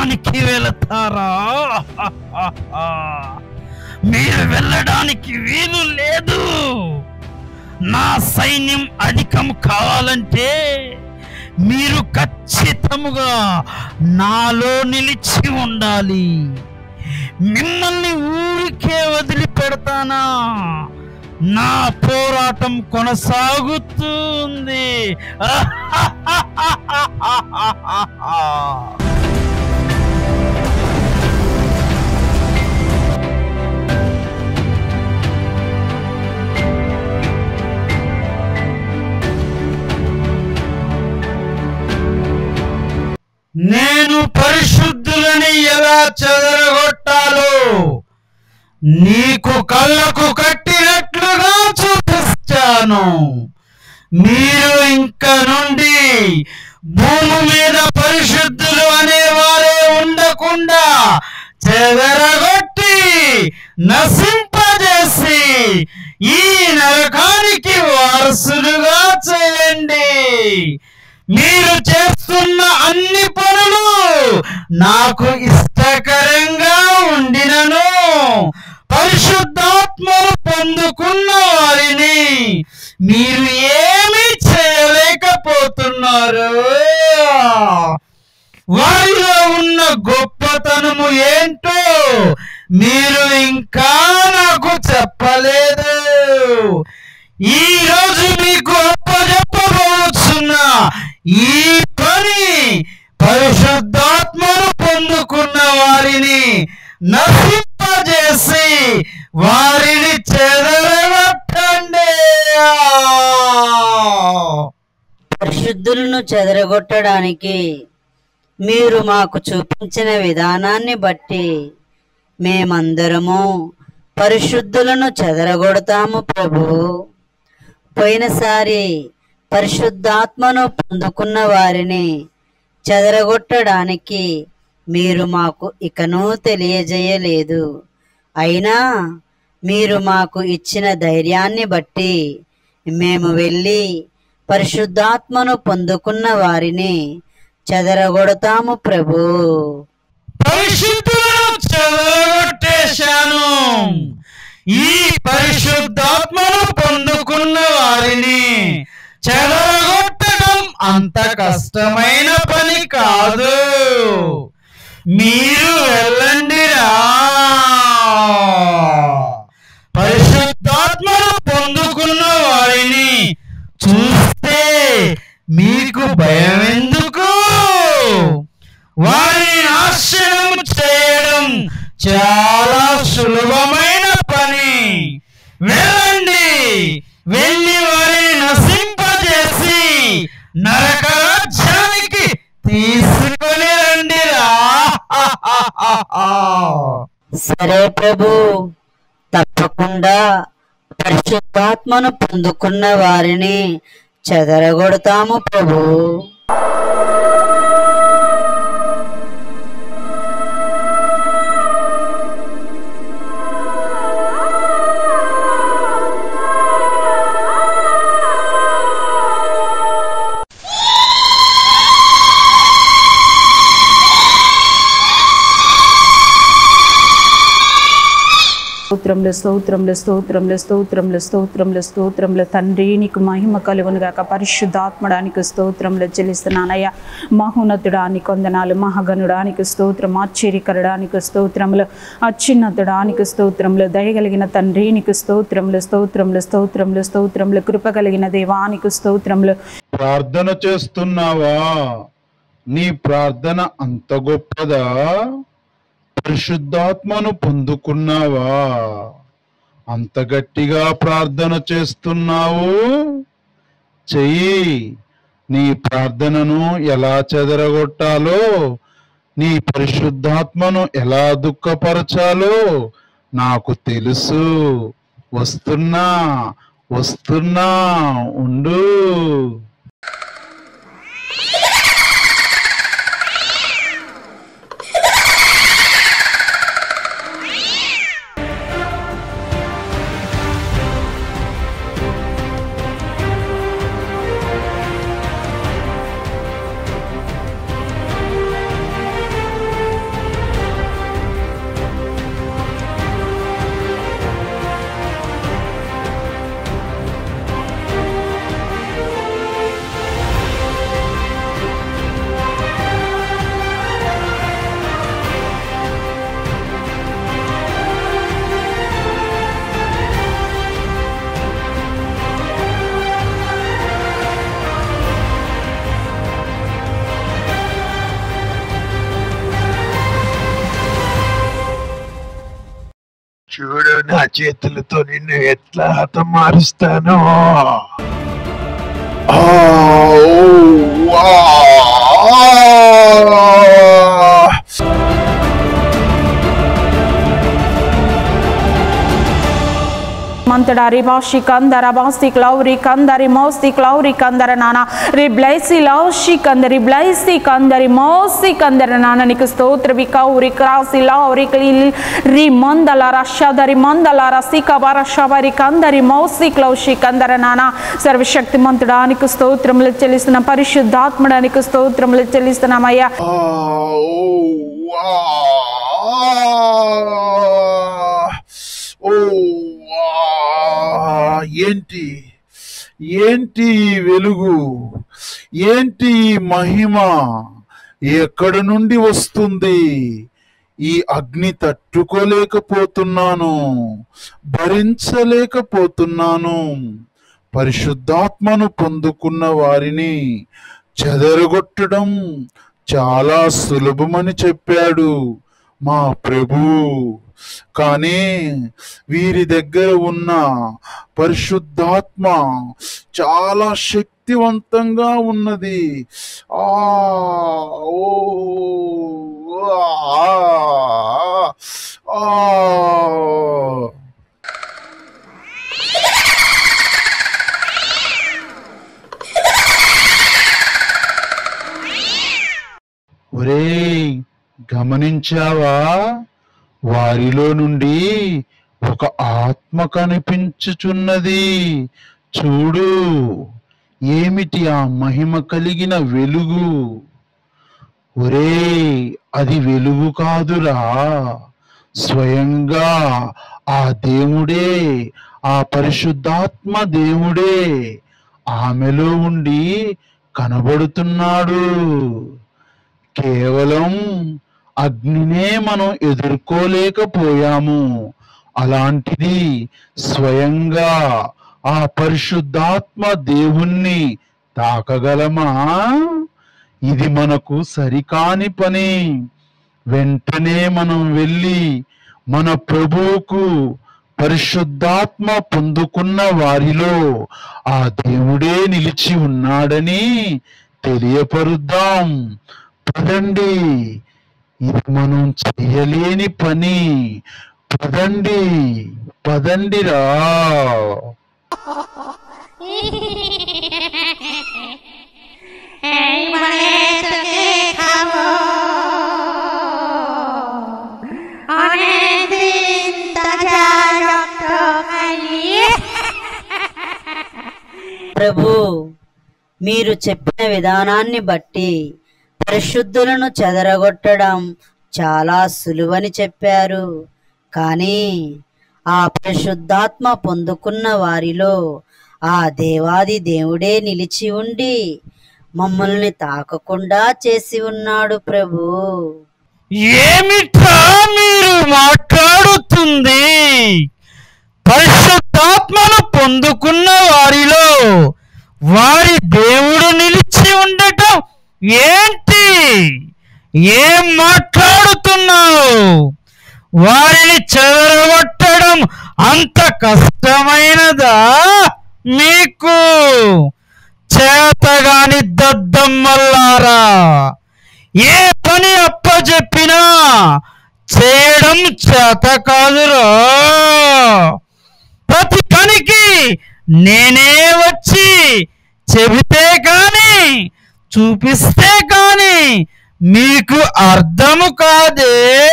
యుద్ధానికి వెళతారా మీరు వెళ్ళడానికి వీలు లేదు నా సైన్యం అధికం కావాలంటే మీరు ఖచ్చితముగా నాలో నిలిచి ఉండాలి మిమ్మల్ని ఊరికే వదిలిపెడతానా నా పోరాటం కొనసాగుతుంది నేను పరిశుద్ధులని ఎలా చెదరగొట్టాలో నీకు కళ్ళకు కట్టినట్లుగా చూపిస్తాను మీరు ఇంక నుండి భూమి మీద పరిశుద్ధులు అనేవారే ఉండకుండా చెదరగొట్టి నశింపజేసి ఈ నరకానికి వారసులుగా చేయండి మీరు చేస్తున్న అన్ని పనులు నాకు ఇష్టకరంగా ఉండినను పరిశుద్ధాత్మను పొందుకున్న వారిని మీరు ఏమీ చేయలేకపోతున్నారు వారిలో ఉన్న గొప్పతనము ఏంటో మీరు ఇంకా నాకు చెప్పలేదు ఈ రోజు మీకు అప్పచెప్పబోతున్న ఈ పని పరిశుద్ధాత్మను పొందుకున్న వారిని నశింపజేసి వారిని చెదరగొట్టండి పరిశుద్ధులను చెదరగొట్టడానికి మీరు మాకు చూపించిన విధానాన్ని బట్టి మేమందరము పరిశుద్ధులను చెదరగొడతాము ప్రభు పోయినసారి పరిశుద్ధాత్మను పొందుకున్న వారిని చెదరగొట్టడానికి మీరు మాకు ఇకనూ తెలియజేయలేదు అయినా మీరు మాకు ఇచ్చిన ధైర్యాన్ని బట్టి మేము వెళ్ళి పరిశుద్ధాత్మను పొందుకున్న వారిని చెదరగొడతాము ప్రభు పరిశుద్ధులను చెదరగొట్టేశాను ఈ పరిశుద్ధాత్మను పొందుకున్న వారిని చెదరగొట్టడం అంత కష్టమైన పని కాదు మీరు వెళ్ళండిరా పరిశుద్ధాత్మను పొందుకున్న వారిని చూస్తే మీకు భయం ఎందుకు వారిని నాశనం చేయడం చాలా సులభమైన పని వెళ్ళండి వెళ్ళి వారిని నశింపజేసి నరక రాజ్యానికి తీసుకొని రండిరా సరే ప్రభు తప్పకుండా పరిశుద్ధాత్మను పొందుకున్న వారిని చెదరగొడతాము ప్రభు స్తోత్రములు స్తోత్రములు స్తోత్రములు స్తోత్రములు స్తోత్రములు స్తోత్రములు తండ్రి నీకు మహిమ కలుగును గాక పరిశుద్ధాత్మడానికి స్తోత్రములు చెల్లిస్తున్నానయ్యా మహోన్నతుడానికి వందనాలు మహాగణుడానికి స్తోత్రం ఆశ్చర్యకరడానికి స్తోత్రములు అత్యున్నతుడానికి స్తోత్రములు దయగలిగిన తండ్రి నీకు స్తోత్రములు స్తోత్రములు స్తోత్రములు స్తోత్రములు కృప కలిగిన దేవానికి స్తోత్రములు ప్రార్థన చేస్తున్నావా నీ ప్రార్థన అంత గొప్పదా పరిశుద్ధాత్మను పొందుకున్నావా అంత గట్టిగా ప్రార్థన చేస్తున్నావు చెయ్యి నీ ప్రార్థనను ఎలా చెదరగొట్టాలో నీ పరిశుద్ధాత్మను ఎలా దుఃఖపరచాలో నాకు తెలుసు వస్తున్నా వస్తున్నా ఉండు నా చేతులతో నిన్ను ఎట్లా హతమారుస్తాను ఆ, ఓ, ఆ, ఆ. మంతడా రిబాషి కందర బాసి క్లౌరి కందరి మోసి క్లౌరి కందర నాన్న రిబ్లైసి లౌషి కందరి బ్లైసి కందరి మోసి కందర నాన్న నీకు స్తోత్ర వికౌరి క్రాసి లౌరి క్లీల్ రి మందల రషదరి మందల రసిక వరషవరి కందరి మోసి క్లౌషి కందర నాన్న సర్వశక్తి మంతుడానికి స్తోత్రములు చెల్లిస్తున్న పరిశుద్ధాత్మడానికి స్తోత్రములు చెల్లిస్తున్నామయ్యా ఆ, ఓ, ఆ, ఓ, ఆ, ఏంటి ఏంటి ఈ వెలుగు ఏంటి ఈ మహిమ ఎక్కడి నుండి వస్తుంది ఈ అగ్ని తట్టుకోలేకపోతున్నాను భరించలేకపోతున్నాను పరిశుద్ధాత్మను పొందుకున్న వారిని చెదరగొట్టడం చాలా సులభమని చెప్పాడు మా ప్రభు కానీ వీరి దగ్గర ఉన్న పరిశుద్ధాత్మ చాలా శక్తివంతంగా ఉన్నది ఆ ఓ ఆ, ఆ. ఒరేయ్ గమనించావా వారిలో నుండి ఒక ఆత్మ కనిపించుచున్నది చూడు ఏమిటి ఆ మహిమ కలిగిన వెలుగు ఒరేయ్ అది వెలుగు కాదురా స్వయంగా ఆ దేవుడే ఆ పరిశుద్ధాత్మ దేవుడే ఆమెలో ఉండి కనబడుతున్నాడు కేవలం అగ్నినే మనం ఎదుర్కోలేకపోయాము అలాంటిది స్వయంగా ఆ పరిశుద్ధాత్మ దేవుణ్ణి తాకగలమా ఇది మనకు సరికాని పని వెంటనే మనం వెళ్ళి మన ప్రభువుకు పరిశుద్ధాత్మ పొందుకున్న వారిలో ఆ దేవుడే నిలిచి ఉన్నాడని తెలియపరుద్దాం పదండి ఇది మనం చేయలేని పని పదండి పదండిరా ప్రభు మీరు చెప్పిన విధానాన్ని బట్టి పరిశుద్ధులను చెదరగొట్టడం చాలా సులువని చెప్పారు కానీ ఆ పరిశుద్ధాత్మ పొందుకున్న వారిలో ఆ దేవాది దేవుడే నిలిచి ఉండి మమ్మల్ని తాకకుండా చేసి ఉన్నాడు ప్రభు ఏమిట్రా మీరు మాట్లాడుతుంది పరిశుద్ధాత్మను పొందుకున్న వారిలో వారి దేవుడు నిలిచి ఉండటం ఏంటి ఏం మాట్లాడుతున్నావు వారిని చెదరగొట్టడం అంత కష్టమైనదా మీకు చేతగాని దద్దమ్మల్లారా ఏ పని అప్పచెప్పినా చేయడం చేత కాదురా ప్రతి పనికి నేనే వచ్చి చెబితే కాని చూపిస్తే కాని మీకు అర్థము కాదే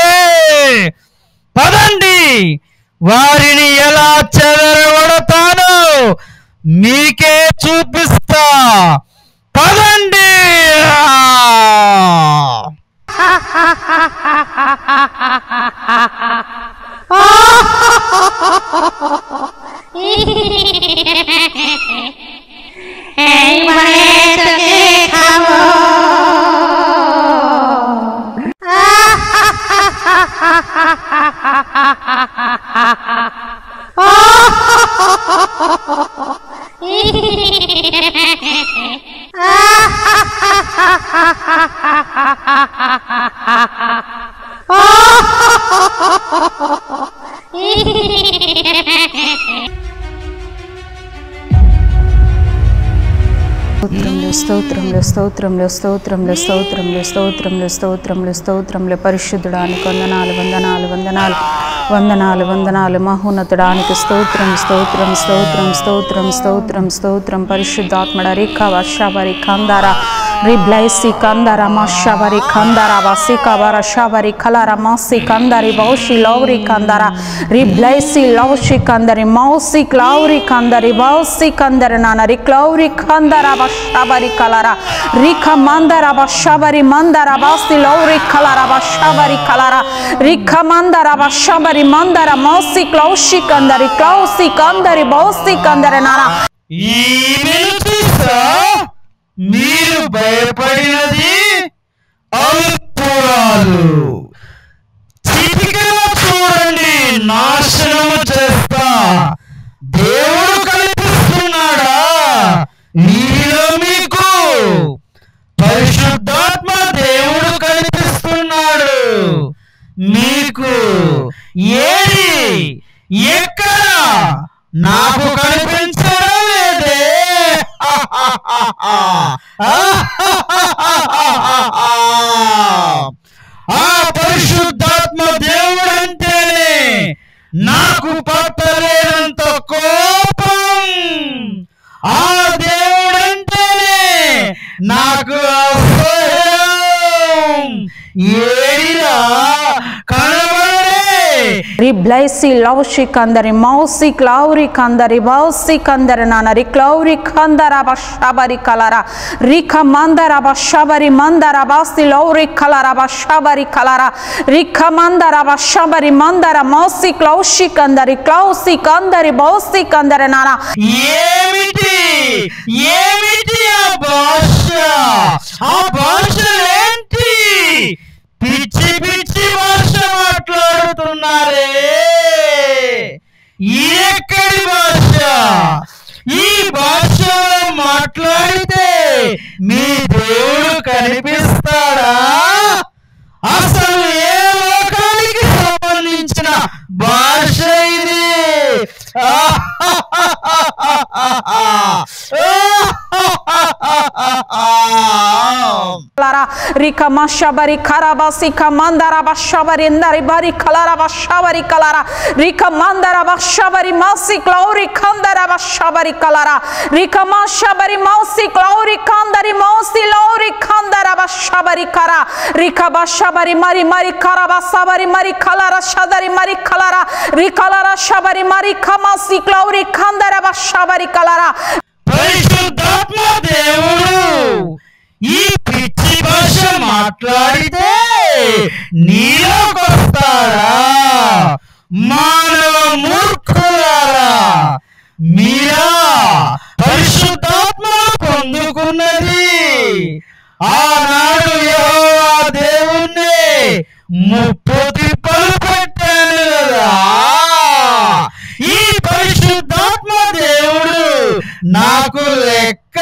పదండి వారిని ఎలా చెదరగొడతానో మీకే చూపిస్తా పదండి Ah! స్తోత్రంలో స్తోత్రంలో స్తోత్రంలో స్తోత్రంలో స్తోత్రంలో స్తోత్రంలో స్తోత్రంలో స్తోత్రంలో పరిశుద్ధుడానికి వందనాలు వందనాలు వందనాలు వందనాలు వందనాలు మహోన్నతుడానికి స్తోత్రం స్తోత్రం స్తోత్రం స్తోత్రం స్తోత్రం స్తోత్రం పరిశుద్ధాత్మడ రేఖ వర్షవరి కందార రిబ్లైసి కందర మషవరి కందర వసి కవర షవరి కలర మాసి కందరి బౌషి లౌరి కందర రిబ్లైసి లౌషి కందరి మౌసి క్లౌరి కందరి బౌసి కందరి నాన రిక్లౌరి కందర బషవరి కలర రిఖ మందర బషవరి మందర బాసి లౌరి కలర బషవరి కలర రిఖ మందర బషవరి మందర మౌసి క్లౌషి కందరి క్లౌసి కందరి బౌసి కందరి నాన ఈమెను చూసా మీరు భయపడినది అల్పురాలు చిటికలో చూడండి నాశనము చేస్తా దేవుడు కనిపిస్తున్నాడా నీలో మీకు పరిశుద్ధాత్మ దేవుడు కనిపిస్తున్నాడు మీకు ఏది ఎక్కడ నాకు కనిపించడం లేదే ఆ పరిశుద్ధాత్మ దేవుడు అంటేనే నాకు పట్టలేనంత కోపం ఆ దేవుడంటేనే నాకు అసహ్యం ఏడిరా కనబడే రిబ్లైసి లౌషి కందరి మౌసి క్లౌరి కందరి బౌసి కందరి నాన రి క్లౌరి కందర బషబరి కలర రిఖ మందర బషబరి మందర బాసి లౌరి కలర బషబరి కలర రిఖ మందర బషబరి మందర మౌసి క్లౌషి కందరి క్లౌసి కందరి బౌసి కందరి నాన ఏమిటి ఏమిటి ఆ భాష ఆ భాషలేంటి పిచ్చి పిచ్చి భాష మాట్లాడుతున్నారే ఈ ఎక్కడి భాష ఈ భాషలో మాట్లాడితే మీ దేవుడు కనిపిస్తాడా అసలు ఏ లోకానికి సంబంధించిన భాష ఇది కలర రిఖ మషబరి ఖరబసి మందర బషబరి ఇందరి బరి కలర బషబరి కలర రిఖ మందర బషబరి మసి క్లౌరి కందర బషబరి కలర రిఖ మషబరి మౌసి క్లౌరి కందరి మౌసి లౌరి కందర బషబరి కర రిఖ బషబరి మరి మరి కర బసబరి మరి కలర షదరి మరి కలర రి కలర షబరి మరి ఖమసి క్లౌరి కందర బషబరి కలర పరిశుద్ధాత్మ దేవుడు ఈ పిచ్చి భాష మాట్లాడితే నీలోకొస్తాడా మానవ మూర్ఖులారా మీరా పరిశుద్ధాత్మను పొందుకున్నది ఆనాడు యెహోవా దేవుణ్ణి ముప్పు తిప్పలు పెట్టాను కదా ఈ పరిశుద్ధాత్మ దేవుడు నాకు లెక్క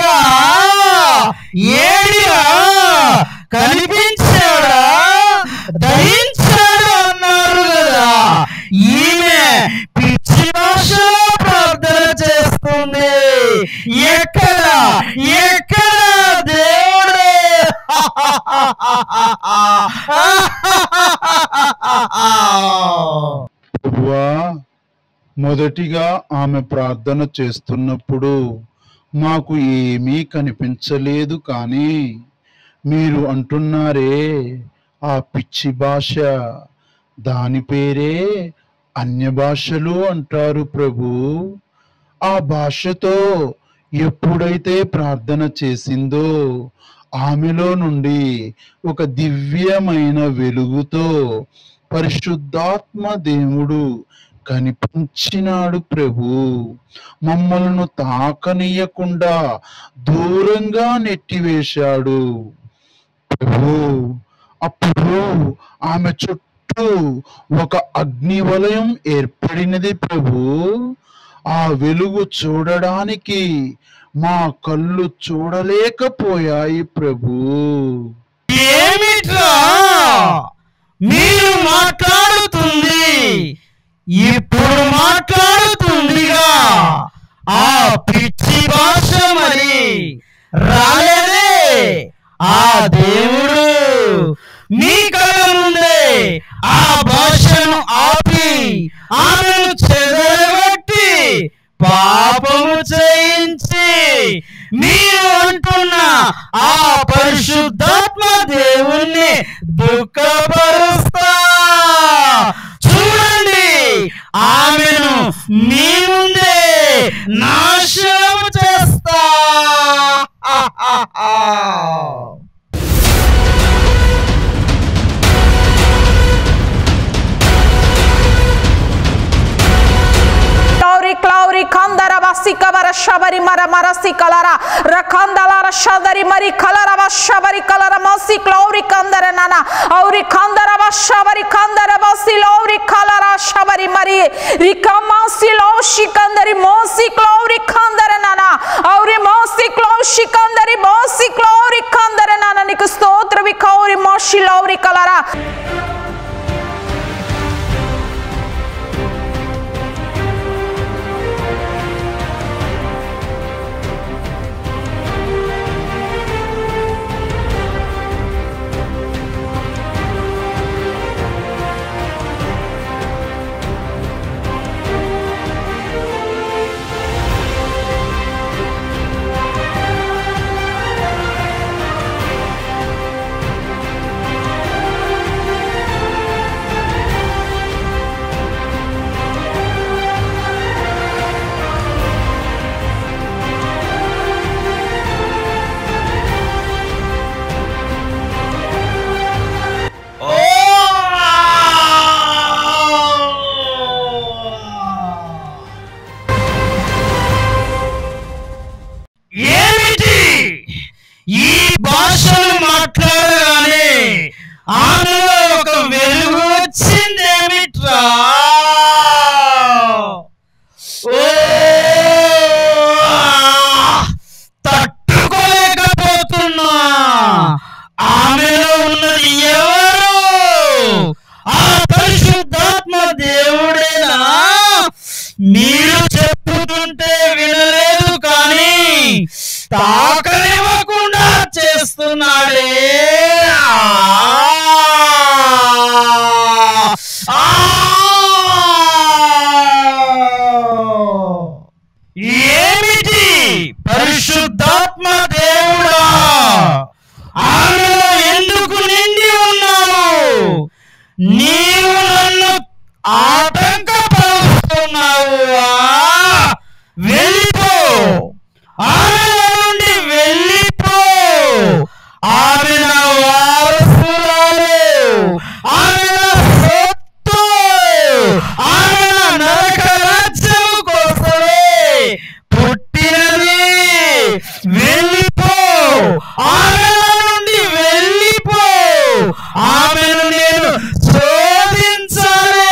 ఏడిరా కనిపించాడా దహించాడు అన్నారు కదా ఈమె పిచ్చి భాషలో ప్రార్థన చేస్తుంది ఎక్కడ ఎక్కడ దేవుడే ప్రభువా మొదటిగా ఆమె ప్రార్థన చేస్తున్నప్పుడు మాకు ఏమీ కనిపించలేదు కానీ మీరు అంటున్నారే ఆ పిచ్చి భాష దాని పేరే అన్య భాషలు అంటారు ప్రభు ఆ భాషతో ఎప్పుడైతే ప్రార్థన చేసిందో ఆమెలో నుండి ఒక దివ్యమైన వెలుగుతో పరిశుద్ధాత్మ దేవుడు కనిపించినాడు ప్రభు మమ్మల్ని తాకనీయకుండా దూరంగా నెట్టివేశాడు ప్రభు అప్పుడు ఆమె చుట్టూ ఒక అగ్ని వలయం ఏర్పడినది ప్రభు ఆ వెలుగు చూడడానికి మా కళ్ళు చూడలేకపోయాయి ప్రభు ఏమిట్రా మీరు మాట్లాడుతుంది ఇప్పుడు మాట్లాడుతుందిగా ఆ పిచ్చి భాష మరి రాలేదే ఆ దేవుడు మీ కళ్ళ ముందే ఆ భాషను ఆపి ఆమెను చెదరగొట్టి పాపము చేయించి మీరు అంటున్న ఆ పరిశుద్ధాత్మ దేవుణ్ణి దుఃఖపరుస్తా చూడండి ఆమెను మీ ముందే నాశనం చేస్తా Clauri, clauri, kandara basi kabara shabari mara marasi kalara rakandalara shadari mari kalara bashabari kalara masi clauri kandara nana auri kandara bashabari kandara basi lauri kalara shabari mari rikamasi laushi kandari mosi clauri kandara nana auri mosi klaushi kandari mosi clauri kandara nana నీకు స్తోత్రవి కౌరి మోషి లౌరి కలరా ఏమిటి ఈ భాషలు మాట్లాడగానే ఆమెలో ఒక వెలుగు వచ్చిందేమిట్రా ఓ తట్టుకోలేకపోతున్నా ఆమెలో ఉన్నది ఎవరు ఆ పరిశుద్ధాత్మ దేవుడేనా మీరు చెప్పుతుంటే వినలేదు కానీ తాకనివ్వకుండా చేస్తున్నాడే ఆ! ఏమిటి పరిశుద్ధాత్మ దేవుడా ఆమెలో ఎందుకు నిండి ఉన్నావు నీవు నన్ను ఆటంకపరుస్తున్నావు వెళ్ళిపో ఆమెలో నుండి వెళ్ళిపో ఆమె నా వారసురాలు ఆమె నా సొత్తు ఆమె నా నరక రాజ్యం కోసమే పుట్టినది వెళ్ళిపో ఆమెలో నుండి వెళ్ళిపో ఆమెను నేను శోధించాలి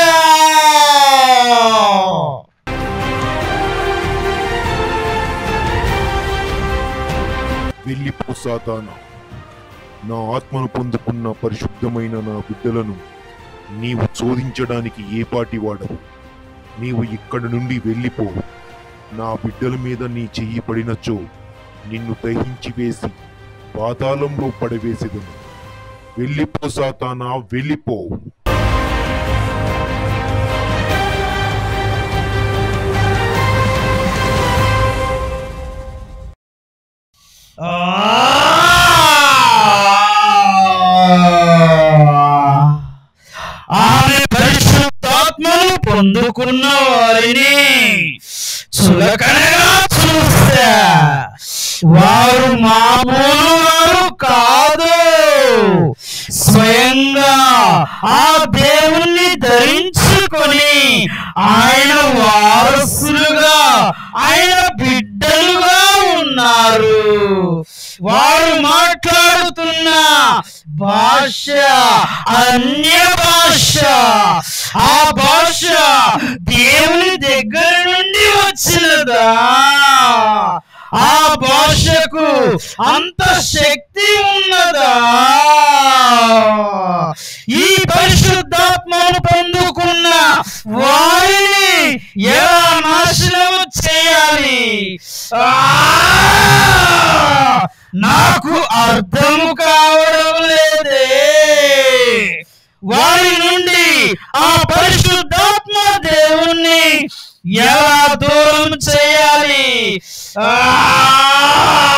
వెళ్ళిపో సాతానా నా ఆత్మను పొందుకున్న పరిశుద్ధమైన నా బిడ్డలను నీవు శోధించడానికి ఏ పాటి వాడవు నీవు ఇక్కడి నుండి వెళ్ళిపో నా బిడ్డల మీద నీ చెయ్యి పడినచో నిన్ను దహించి వేసి పాతాళంలో పడవేసేదను వెళ్ళిపో సాతానా వెళ్ళిపో ఆమె పరిశుద్ధాత్మను పొందుకున్న వారిని చులకనగా చూస్తా వారు మామూలు వారు కాదు స్వయంగా ఆ దేవుణ్ణి ధరించుకొని ఆయన వారసులుగా ఆయన బిడ్డలుగా ఉన్నారు వారు మాట్లాడుతున్న భాష అన్య భాష ఆ భాష దేవుని దగ్గర నుండి వచ్చినదా ఆ భాషకు అంత శక్తి ఉన్నదా ఈ పరిశుద్ధాత్మను పొందుకున్న వారిని ఎలా నాశనము చేయాలి ఆ! నాకు అర్థము కావడం లేదే వారి నుండి ఆ పరిశుద్ధాత్మ దేవుణ్ణి ఎలా దూరం చేయాలి ఆ!